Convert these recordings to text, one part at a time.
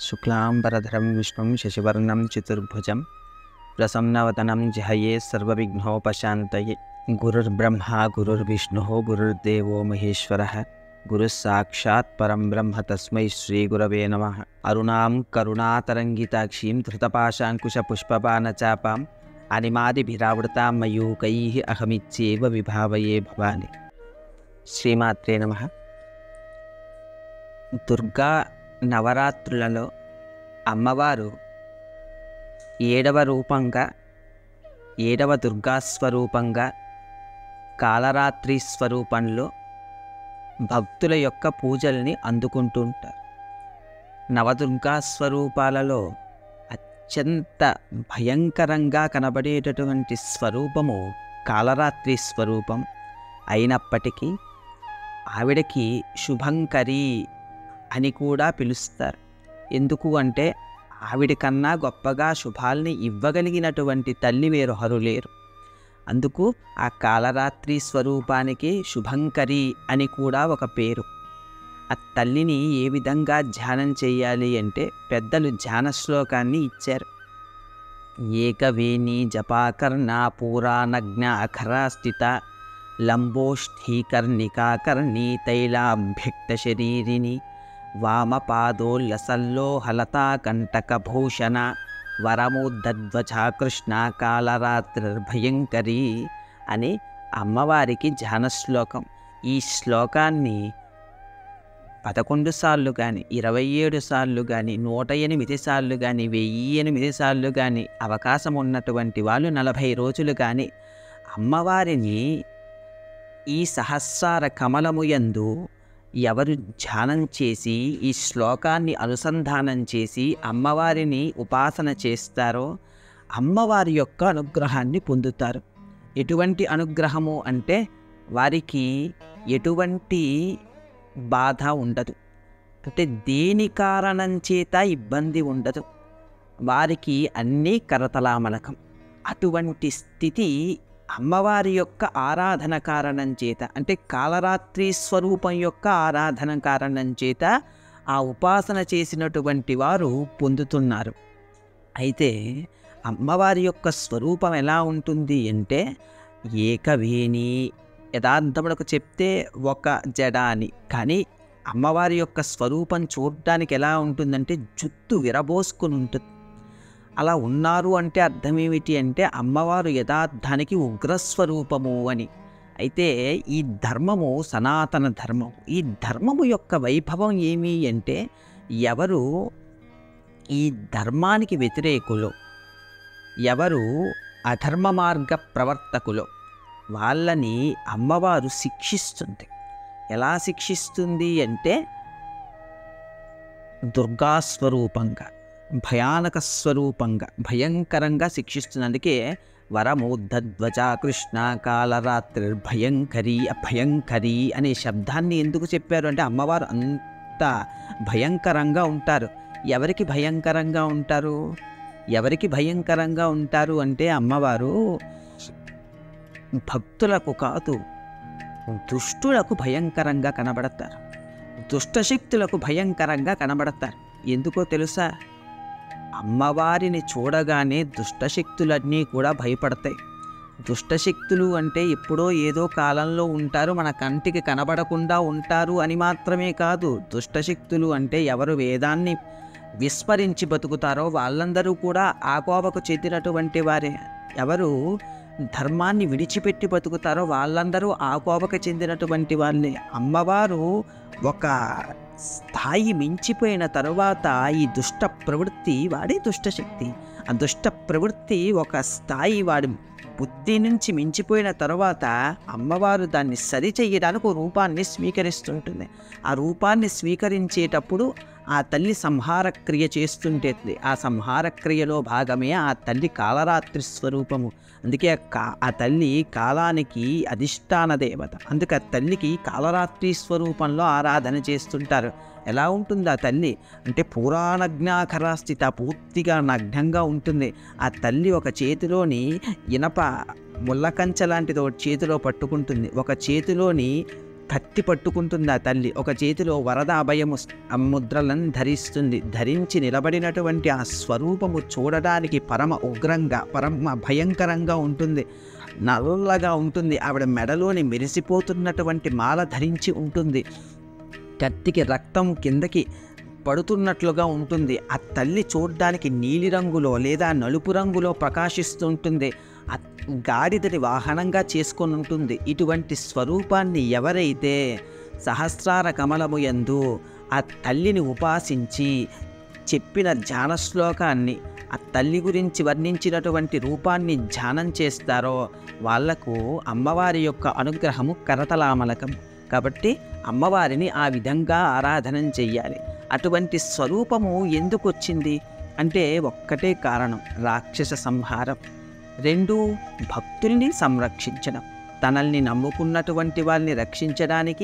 శుక్లాంబరధరం విష్ణుం శశివర్ణం చతుర్భుజం ప్రసన్నవదనం జహయే సర్వవిఘ్నోపశాంతయే గురుర్బ్రహ్మ గురుర్విష్ణు గురుర్దేవో మహేశ్వర గురుः సాక్షాత్ పరం బ్రహ్మ తస్మై శ్రీగురవే నమ అరుణాం కరుణాతరంగితాక్షీం ధృతపాశాంకుశపుష్పబాణచాపాం అనిమాదిభిరావృతాం మయూకై అహమిత్యేవ విభావయే భవాని శ్రీమాత్రే నమ దుర్గా నవరాత్రులలో అమ్మవారు ఏడవ రూపంగా ఏడవ దుర్గా స్వరూపంగా కాలరాత్రి స్వరూపంలో భక్తుల యొక్క పూజల్ని అందుకుంటుంటారు నవదుర్గా స్వరూపాలలో అత్యంత భయంకరంగా కనబడేటటువంటి స్వరూపము కాలరాత్రి స్వరూపం అయినప్పటికీ ఆవిడకి శుభంకరి అని కూడా పిలుస్తారు ఎందుకు అంటే ఆవిడ కన్నా గొప్పగా శుభాల్ని ఇవ్వగలిగినటువంటి తల్లి వేరొహరు లేరు అందుకు ఆ కాలరాత్రి స్వరూపానికి శుభంకరి అని కూడా ఒక పేరు ఆ తల్లిని ఏ విధంగా ధ్యానం చేయాలి అంటే పెద్దలు ధ్యాన శ్లోకాన్ని ఇచ్చారు ఏకవేణి జపాకర్ణ పురాణజ్ఞ అఖరాస్థిత లంబోష్ఠీకర్ణికాకర్ణీ తైలాభ్యక్త శరీరిని వామపాదోల్లసల్లో హలతాకంటకభూషణ వరముద్దధ్వజ కృష్ణ కాలరాత్రిర్భయంకరి అని అమ్మవారికి ధ్యాన శ్లోకం ఈ శ్లోకాన్ని పదకొండు సార్లు కానీ ఇరవై ఏడు సార్లు కానీ నూట ఎనిమిది సార్లు కానీ వెయ్యి ఎనిమిది సార్లు కానీ అవకాశం ఉన్నటువంటి వాళ్ళు నలభై రోజులు కానీ అమ్మవారిని ఈ సహస్రార కమలము యందు ఎవరు ధ్యానం చేసి ఈ శ్లోకాన్ని అనుసంధానం చేసి అమ్మవారిని ఉపాసన చేస్తారో అమ్మవారి యొక్క అనుగ్రహాన్ని పొందుతారు ఎటువంటి అనుగ్రహము అంటే వారికి ఎటువంటి బాధ ఉండదు అంటే దేని కారణం చేత ఇబ్బంది ఉండదు వారికి అన్నీ కరతలామలకం అటువంటి స్థితి అమ్మవారి యొక్క ఆరాధన కారణం చేత అంటే కాలరాత్రి స్వరూపం యొక్క ఆరాధన కారణం చేత ఆ ఉపాసన చేసినటువంటి వారు పొందుతున్నారు అయితే అమ్మవారి యొక్క స్వరూపం ఎలా ఉంటుంది అంటే ఏకవేణి యథార్థములకు చెప్తే ఒక జడ అని కానీ అమ్మవారి యొక్క స్వరూపం చూడడానికి ఎలా ఉంటుందంటే జుత్తు విరబోసుకుని ఉంటుంది అలా ఉన్నారు అంటే అర్థం ఏమిటి అంటే అమ్మవారు యథార్థానికి ఉగ్రస్వరూపము అని అయితే ఈ ధర్మము సనాతన ధర్మం ఈ ధర్మము యొక్క వైభవం ఏమి అంటే ఎవరు ఈ ధర్మానికి వ్యతిరేకులు ఎవరు అధర్మ మార్గ ప్రవర్తకులు వాళ్ళని అమ్మవారు శిక్షిస్తుంది ఎలా శిక్షిస్తుంది అంటే దుర్గాస్వరూపంగా భయానక స్వరూపంగా భయంకరంగా శిక్షిస్తుంది అందుకే వరమోద్ధధ్వజ కృష్ణ కాలరాత్రి భయంకరి అభయంకరి అనే శబ్దాన్ని ఎందుకు చెప్పారు అంటే అమ్మవారు అంత భయంకరంగా ఉంటారు ఎవరికి భయంకరంగా ఉంటారు ఎవరికి భయంకరంగా ఉంటారు అంటే అమ్మవారు భక్తులకు కాదు దుష్టులకు భయంకరంగా కనబడతారు దుష్టశక్తులకు భయంకరంగా కనబడతారు ఎందుకో తెలుసా అమ్మవారిని చూడగానే దుష్టశక్తులన్నీ కూడా భయపడతాయి దుష్టశక్తులు అంటే ఎప్పుడో ఏదో కాలంలో ఉంటారు మన కంటికి కనబడకుండా ఉంటారు అని మాత్రమే కాదు దుష్టశక్తులు అంటే ఎవరు వేదాన్ని విస్మరించి బతుకుతారో వాళ్ళందరూ కూడా ఆ కోపకు చెందినటువంటి వారే ఎవరు ధర్మాన్ని విడిచిపెట్టి బతుకుతారో వాళ్ళందరూ ఆ కోపకు చెందినటువంటి వాళ్ళే అమ్మవారు ఒక స్థాయి మించిపోయిన తరువాత ఈ దుష్ట ప్రవృత్తి వాడే దుష్టశక్తి ఆ దుష్ట ప్రవృత్తి ఒక స్థాయి వాడి బుద్ధి నుంచి మించిపోయిన తర్వాత అమ్మవారు దాన్ని సరిచెయ్యడానికి ఒక రూపాన్ని స్వీకరిస్తుంటుంది ఆ రూపాన్ని స్వీకరించేటప్పుడు ఆ తల్లి సంహార క్రియ చేస్తుంటేది ఆ సంహార క్రియలో భాగమే ఆ తల్లి కాలరాత్రి స్వరూపము అందుకే ఆ కా ఆ తల్లి కాలానికి అధిష్టాన దేవత అందుకే ఆ తల్లికి కాలరాత్రి స్వరూపంలో ఆరాధన చేస్తుంటారు ఎలా ఉంటుంది ఆ తల్లి అంటే పురాణజ్ఞాకరాస్థిత పూర్తిగా నగ్నంగా ఉంటుంది ఆ తల్లి ఒక చేతిలోని ఇనప ముళ్ళకంచె లాంటిది ఒకటి చేతిలో పట్టుకుంటుంది ఒక చేతిలోని కత్తి పట్టుకుంటుంది ఆ తల్లి ఒక చేతిలో వరద అభయము స్- ఆ ముద్రలను ధరిస్తుంది ధరించి నిలబడినటువంటి ఆ స్వరూపము చూడడానికి పరమ ఉగ్రంగా పరమ భయంకరంగా ఉంటుంది నల్లగా ఉంటుంది ఆవిడ మెడలోని మెరిసిపోతున్నటువంటి మాల ధరించి ఉంటుంది కత్తికి రక్తం కిందకి పడుతున్నట్లుగా ఉంటుంది ఆ తల్లి చూడ్డానికి నీలిరంగులో లేదా నలుపు రంగులో ప్రకాశిస్తుంటుంది ఆ గాడిదని వాహనంగా చేసుకొని ఉంటుంది ఇటువంటి స్వరూపాన్ని ఎవరైతే సహస్రార కమలము యందు ఆ తల్లిని ఉపాసించి చెప్పిన ధ్యాన శ్లోకాన్ని ఆ తల్లి గురించి వర్ణించినటువంటి రూపాన్ని ధ్యానం చేస్తారో వాళ్లకు అమ్మవారి యొక్క అనుగ్రహము కరతలామలకం కాబట్టి అమ్మవారిని ఆ విధంగా ఆరాధన చెయ్యాలి అటువంటి స్వరూపము ఎందుకు వచ్చింది అంటే ఒక్కటే కారణం రాక్షస సంహారం రెండు భక్తుల్ని సంరక్షించడం తనల్ని నమ్ముకున్నటువంటి వాళ్ళని రక్షించడానికి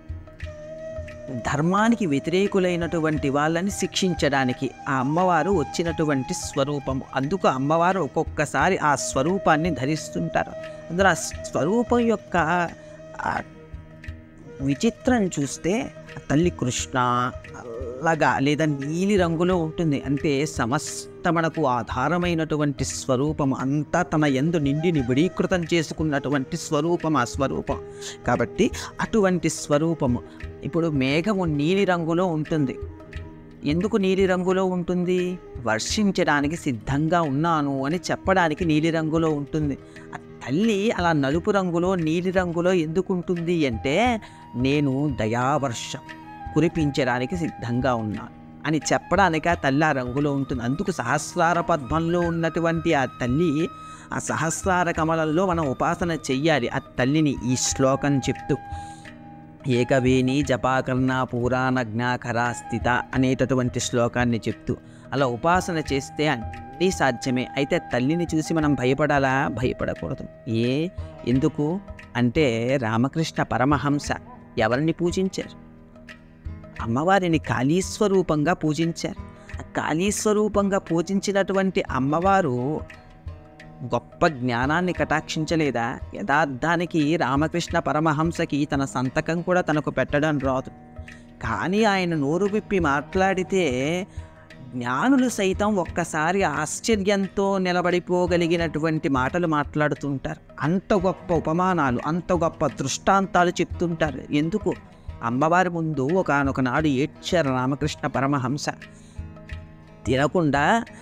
ధర్మానికి వ్యతిరేకులైనటువంటి వాళ్ళని శిక్షించడానికి ఆ అమ్మవారు వచ్చినటువంటి స్వరూపం అందుకు అమ్మవారు ఒక్కొక్కసారి ఆ స్వరూపాన్ని ధరిస్తుంటారు అందులో ఆ స్వరూపం యొక్క ఆ విచిత్రం చూస్తే ఆ తల్లి కృష్ణ అలాగా లేదా నీలి రంగులో ఉంటుంది అంటే సమస్త మనకు ఆధారమైనటువంటి స్వరూపం అంతా తన ఎందు నిండి నిబిడీకృతం చేసుకున్నటువంటి స్వరూపం ఆ స్వరూపం కాబట్టి అటువంటి స్వరూపము ఇప్పుడు మేఘము నీలి రంగులో ఉంటుంది ఎందుకు నీలి రంగులో ఉంటుంది వర్షించడానికి సిద్ధంగా ఉన్నాను అని చెప్పడానికి నీలి రంగులో ఉంటుంది ఆ తల్లి అలా నలుపు రంగులో నీలి రంగులో ఎందుకు ఉంటుంది అంటే నేను దయావర్షం కురిపించడానికి సిద్ధంగా ఉన్నాను అని చెప్పడానికి ఆ తల్లి ఆ రంగులో ఉంటుంది అందుకు సహస్రార పద్మంలో ఉన్నటువంటి ఆ తల్లి ఆ సహస్రార కమలంలో మనం ఉపాసన చెయ్యాలి ఆ తల్లిని ఈ శ్లోకం చెప్తూ ఏకవేణి జపాకర్ణ పురాణ జ్ఞాకరా స్థిత అనేటటువంటి శ్లోకాన్ని చెప్తూ అలా ఉపాసన చేస్తే అన్నీ సాధ్యమే అయితే తల్లిని చూసి మనం భయపడాలా భయపడకూడదు ఏ ఎందుకు అంటే రామకృష్ణ పరమహంస ఎవరిని పూజించారు అమ్మవారిని కాళీస్వరూపంగా పూజించారు ఆ కాళీస్వరూపంగా పూజించినటువంటి అమ్మవారు గొప్ప జ్ఞానాన్ని కటాక్షించలేదా యథార్థానికి రామకృష్ణ పరమహంసకి తన సంతకం కూడా తనకు పెట్టడం రాదు కానీ ఆయన నోరు విప్పి మాట్లాడితే జ్ఞానులు సైతం ఒక్కసారి ఆశ్చర్యంతో నిలబడిపోగలిగినటువంటి మాటలు మాట్లాడుతుంటారు అంత గొప్ప ఉపమానాలు అంత గొప్ప దృష్టాంతాలు చెప్తుంటారు ఎందుకు అమ్మవారి ముందు ఒకనొక నాడు ఏడ్చారు రామకృష్ణ పరమహంస తినకుండా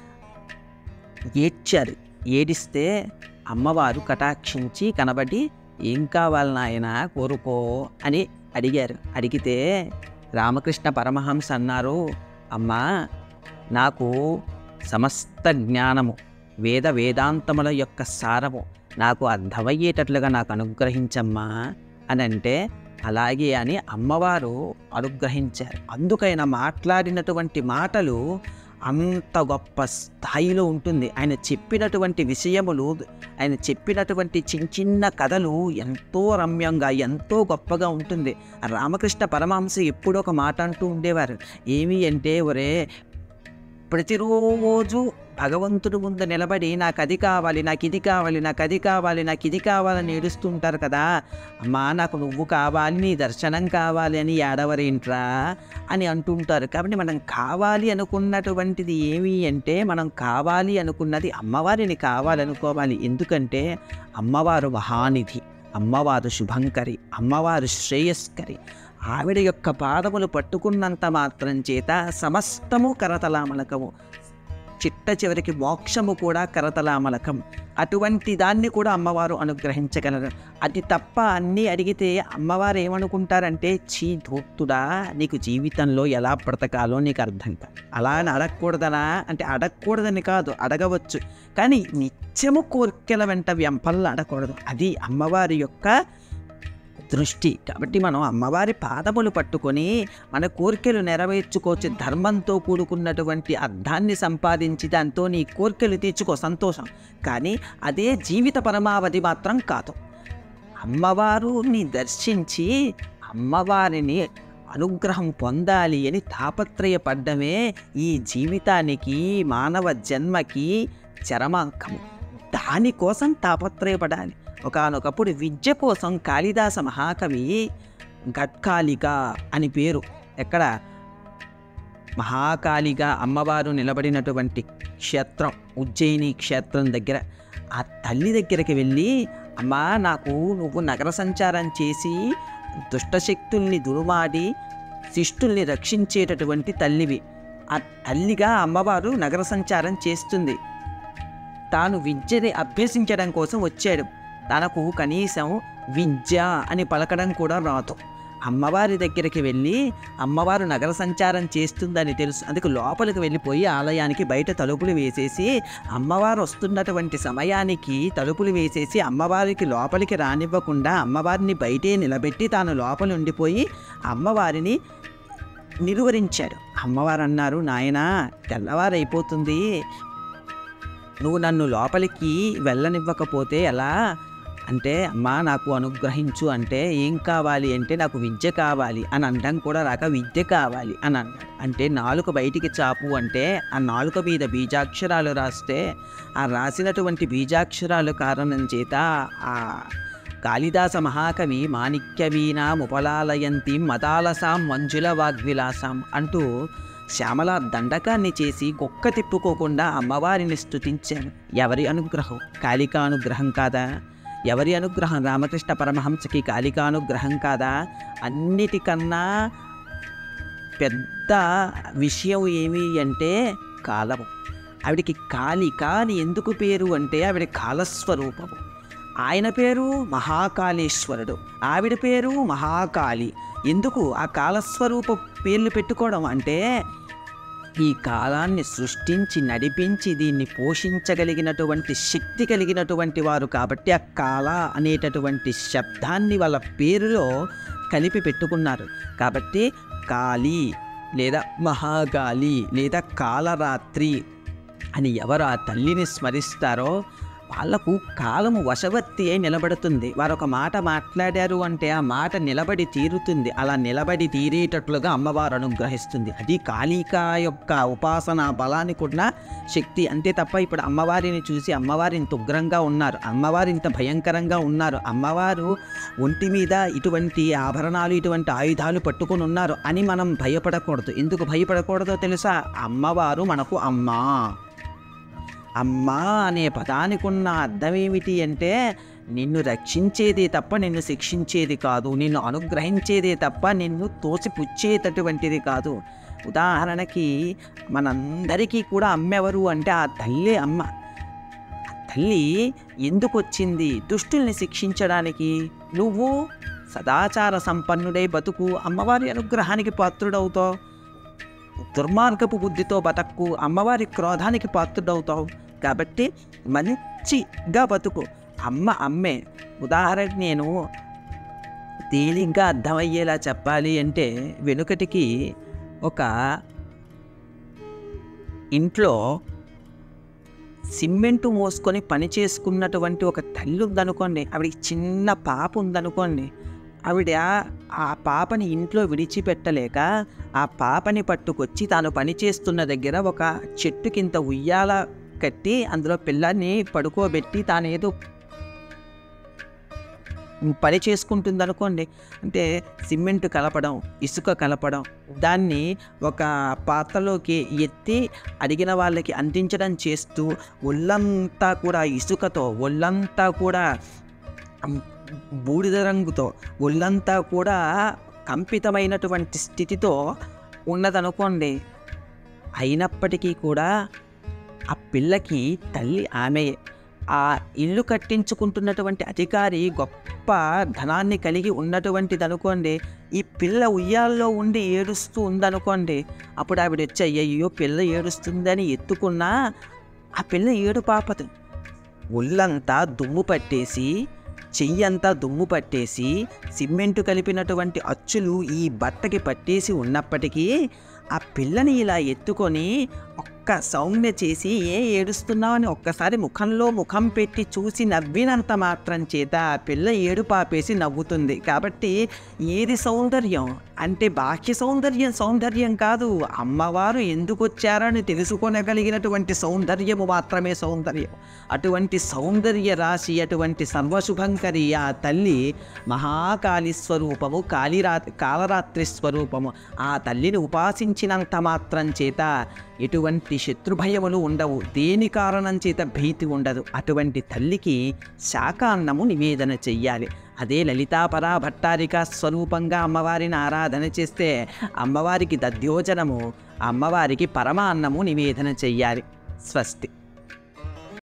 ఏడ్చారు ఏడిస్తే అమ్మవారు కటాక్షించి కనబడి ఏం కావాలి నాయన కోరుకో అని అడిగారు అడిగితే రామకృష్ణ పరమహంస అన్నారు అమ్మా నాకు సమస్త జ్ఞానము వేద వేదాంతముల యొక్క సారము నాకు అర్థమయ్యేటట్లుగా నాకు అనుగ్రహించమ్మా అని అంటే అలాగే అని అమ్మవారు అనుగ్రహించారు అందుకైనా మాట్లాడినటువంటి మాటలు అంత గొప్ప స్థాయిలో ఉంటుంది ఆయన చెప్పినటువంటి విషయములు ఆయన చెప్పినటువంటి చిన్న చిన్న కథలు ఎంతో రమ్యంగా ఎంతో గొప్పగా ఉంటుంది ఆ రామకృష్ణ పరమహంస ఎప్పుడూ ఒక మాట అంటూ ఉండేవారు ఏమి అంటే ఒరే ప్రతిరోజు భగవంతుడి ముందు నిలబడి నాకు అది కావాలి నాకు ఇది కావాలి నాకు అది కావాలి నాకు ఇది కావాలని ఏడుస్తుంటారు కదా అమ్మా నాకు నువ్వు కావాలి నీ దర్శనం కావాలి అని ఏడవరేంట్రా అని అంటుంటారు కాబట్టి మనం కావాలి అనుకున్నటువంటిది ఏమి అంటే మనం కావాలి అనుకున్నది అమ్మవారిని కావాలనుకోవాలి ఎందుకంటే అమ్మవారు మహానిధి అమ్మవారు శుభంకరి అమ్మవారు శ్రేయస్కరి ఆవిడ యొక్క పాదములు పట్టుకున్నంత మాత్రం చేత సమస్తము కరతలామలకము చిట్ట చివరికి మోక్షము కూడా కరతలామలకం అటువంటి దాన్ని కూడా అమ్మవారు అనుగ్రహించగలరు అది తప్ప అన్నీ అడిగితే అమ్మవారు ఏమనుకుంటారంటే చీ ధూర్తుడా నీకు జీవితంలో ఎలా బ్రతకాలో నీకు అర్థం కాదు అలా అని అడగకూడదనా అంటే అడగకూడదని కాదు అడగవచ్చు కానీ నిత్యము కోరికల వెంట వెంపల్లో అడగకూడదు అది అమ్మవారి యొక్క దృష్టి కాబట్టి మనం అమ్మవారి పాదములు పట్టుకొని మన కోరికలు నెరవేర్చుకోవచ్చు ధర్మంతో కూడుకున్నటువంటి అర్థాన్ని సంపాదించి దాంతో నీ కోరికలు తీర్చుకో సంతోషం కానీ అదే జీవిత పరమావధి మాత్రం కాదు అమ్మవారుని దర్శించి అమ్మవారిని అనుగ్రహం పొందాలి అని తాపత్రయపడ్డమే ఈ జీవితానికి మానవ జన్మకి చరమాంకము దానికోసం తాపత్రయపడాలి ఒకానొకప్పుడు విద్య కోసం కాళిదాస మహాకవి గట్కాలిక అని పేరు ఎక్కడ మహాకాళిగా అమ్మవారు నిలబడినటువంటి క్షేత్రం ఉజ్జయిని క్షేత్రం దగ్గర ఆ తల్లి దగ్గరికి వెళ్ళి అమ్మా నాకు నువ్వు నగర సంచారం చేసి దుష్టశక్తుల్ని దురుమాడి శిష్టుల్ని రక్షించేటటువంటి తల్లివి ఆ తల్లిగా అమ్మవారు నగర సంచారం చేస్తుంది తాను విద్యని అభ్యసించడం కోసం వచ్చాడు తనకు కనీసం విద్య అని పలకడం కూడా రాదు అమ్మవారి దగ్గరికి వెళ్ళి అమ్మవారు నగర సంచారం చేస్తుందని తెలుసు అందుకు లోపలికి వెళ్ళిపోయి ఆలయానికి బయట తలుపులు వేసేసి అమ్మవారు వస్తున్నటువంటి సమయానికి తలుపులు వేసేసి అమ్మవారికి లోపలికి రానివ్వకుండా అమ్మవారిని బయటే నిలబెట్టి తాను లోపల ఉండిపోయి అమ్మవారిని నిలువరించాడు అమ్మవారు అన్నారు నాయనా తెల్లవారైపోతుంది నువ్వు నన్ను లోపలికి వెళ్ళనివ్వకపోతే ఎలా అంటే అమ్మా నాకు అనుగ్రహించు అంటే ఏం కావాలి అంటే నాకు విద్య కావాలి అని అనడం కూడా రాక విద్య కావాలి అని అన్నాడు అంటే నాలుక బయటికి చాపు అంటే ఆ నాలుక మీద బీజాక్షరాలు రాస్తే ఆ రాసినటువంటి బీజాక్షరాలు కారణం చేత ఆ కాళిదాస మహాకవి మాణిక్య వీణాం ఉపలాలయంతిం మదాలసాం మంజుల వాగ్విలాసాం అంటూ శ్యామల దండకాన్ని చేసి గొక్క తిప్పుకోకుండా అమ్మవారిని స్తుతించాను ఎవరి అనుగ్రహం కాళికా అనుగ్రహం కాదా ఎవరి అనుగ్రహం రామకృష్ణ పరమహంసకి కాళికా అనుగ్రహం కాదా అన్నిటికన్నా పెద్ద విషయం ఏమి అంటే కాలము ఆవిడికి కాళిక అని ఎందుకు పేరు అంటే ఆవిడ కాలస్వరూపము ఆయన పేరు మహాకాళేశ్వరుడు ఆవిడ పేరు మహాకాళి ఎందుకు ఆ కాలస్వరూప పేర్లు పెట్టుకోవడం అంటే ఈ కాలాన్ని సృష్టించి నడిపించి దీన్ని పోషించగలిగినటువంటి శక్తి కలిగినటువంటి వారు కాబట్టి ఆ కాల అనేటటువంటి శబ్దాన్ని వాళ్ళ పేరులో కలిపి పెట్టుకున్నారు కాబట్టి కాళీ లేదా మహాకాళి లేదా కాలరాత్రి అని ఎవరు ఆ తల్లిని స్మరిస్తారో వాళ్లకు కాలము వశవర్తి అయి నిలబడుతుంది వారు ఒక మాట మాట్లాడారు అంటే ఆ మాట నిలబడి తీరుతుంది అలా నిలబడి తీరేటట్లుగా అమ్మవారు అనుగ్రహిస్తుంది అది కాళికా యొక్క ఉపాసన బలానికి ఉన్న శక్తి అంతే తప్ప ఇప్పుడు అమ్మవారిని చూసి అమ్మవారు ఇంత ఉగ్రంగా ఉన్నారు అమ్మవారు ఇంత భయంకరంగా ఉన్నారు అమ్మవారు ఒంటి మీద ఇటువంటి ఆభరణాలు ఇటువంటి ఆయుధాలు పట్టుకొని ఉన్నారు అని మనం భయపడకూడదు ఎందుకు భయపడకూడదో తెలుసా అమ్మవారు మనకు అమ్మా అమ్మా అనే పదానికి ఉన్న అర్థం ఏమిటి అంటే నిన్ను రక్షించేదే తప్ప నిన్ను శిక్షించేది కాదు నిన్ను అనుగ్రహించేదే తప్ప నిన్ను తోసిపుచ్చేటటువంటిది కాదు ఉదాహరణకి మనందరికీ కూడా అమ్మెవరు అంటే ఆ తల్లి అమ్మ ఆ తల్లి ఎందుకు వచ్చింది దుష్టుల్ని శిక్షించడానికి నువ్వు సదాచార సంపన్నుడై బతుకు అమ్మవారి అనుగ్రహానికి పాత్రుడవుతావు దుర్మార్గపు బుద్ధితో బతక్కు అమ్మవారి క్రోధానికి పాత్రుడవుతావు కాబట్టి మంచిగా బతుకు అమ్మ అమ్మే ఉదాహరణకి నేను తేలిగ్గా అర్థమయ్యేలా చెప్పాలి అంటే వెనుకటికి ఒక ఇంట్లో సిమెంటు మోసుకొని పని చేసుకున్నటువంటి ఒక తల్లి ఉందనుకోండి ఆవిడకి చిన్న పాప ఉందనుకోండి ఆవిడ ఆ పాపని ఇంట్లో విడిచిపెట్టలేక ఆ పాపని పట్టుకొచ్చి తాను పనిచేస్తున్న దగ్గర ఒక చెట్టు కింద ఉయ్యాల కట్టి అందులో పిల్లాన్ని పడుకోబెట్టి తాను ఏదో పని చేసుకుంటుంది అనుకోండి అంటే సిమెంట్ కలపడం ఇసుక కలపడం దాన్ని ఒక పాత్రలోకి ఎత్తి అడిగిన వాళ్ళకి అందించడం చేస్తూ ఒళ్ళంతా కూడా ఇసుకతో ఒళ్ళంతా కూడా బూడిద రంగుతో ఒళ్ళంతా కూడా కంపితమైనటువంటి స్థితితో ఉన్నదనుకోండి అయినప్పటికీ కూడా ఆ పిల్లకి తల్లి ఆమె ఆ ఇల్లు కట్టించుకుంటున్నటువంటి అధికారి గొప్ప ధనాన్ని కలిగి ఉన్నటువంటిది అనుకోండి ఈ పిల్ల ఉయ్యాల్లో ఉండి ఏడుస్తూ ఉందనుకోండి అప్పుడు ఆవిడ వచ్చి అయ్యయ్యో పిల్ల ఏడుస్తుందని ఎత్తుకున్నా ఆ పిల్ల ఏడు పాపదు ఒళ్ళంతా దుమ్ము పట్టేసి చెయ్యంతా దుమ్ము పట్టేసి సిమెంటు కలిపినటువంటి అచ్చులు ఈ బట్టకి పట్టేసి ఉన్నప్పటికీ ఆ పిల్లని ఇలా ఎత్తుకొని ఒక్క సౌమ్య చేసి ఏ ఏడుస్తున్నావు అని ఒక్కసారి ముఖంలో ముఖం పెట్టి చూసి నవ్వినంత మాత్రం చేత ఆ పిల్ల ఏడు పాపేసి నవ్వుతుంది కాబట్టి ఏది సౌందర్యం అంటే బాహ్య సౌందర్యం సౌందర్యం కాదు అమ్మవారు ఎందుకు వచ్చారని తెలుసుకోనగలిగినటువంటి సౌందర్యము మాత్రమే సౌందర్యం అటువంటి సౌందర్య రాశి అటువంటి సర్వశుభంకరి ఆ తల్లి మహాకాళి స్వరూపము కాళీరా కాలరాత్రి స్వరూపము ఆ తల్లిని ఉపాసించినంత మాత్రం చేత ఎటువంటి శత్రుభయములు ఉండవు దేని కారణం చేత భీతి ఉండదు అటువంటి తల్లికి శాకాన్నము నివేదన చెయ్యాలి అదే లలితాపరా భట్టారిక స్వరూపంగా అమ్మవారిని ఆరాధన చేస్తే అమ్మవారికి దద్యోజనము అమ్మవారికి పరమాన్నము నివేదన చెయ్యాలి స్వస్తి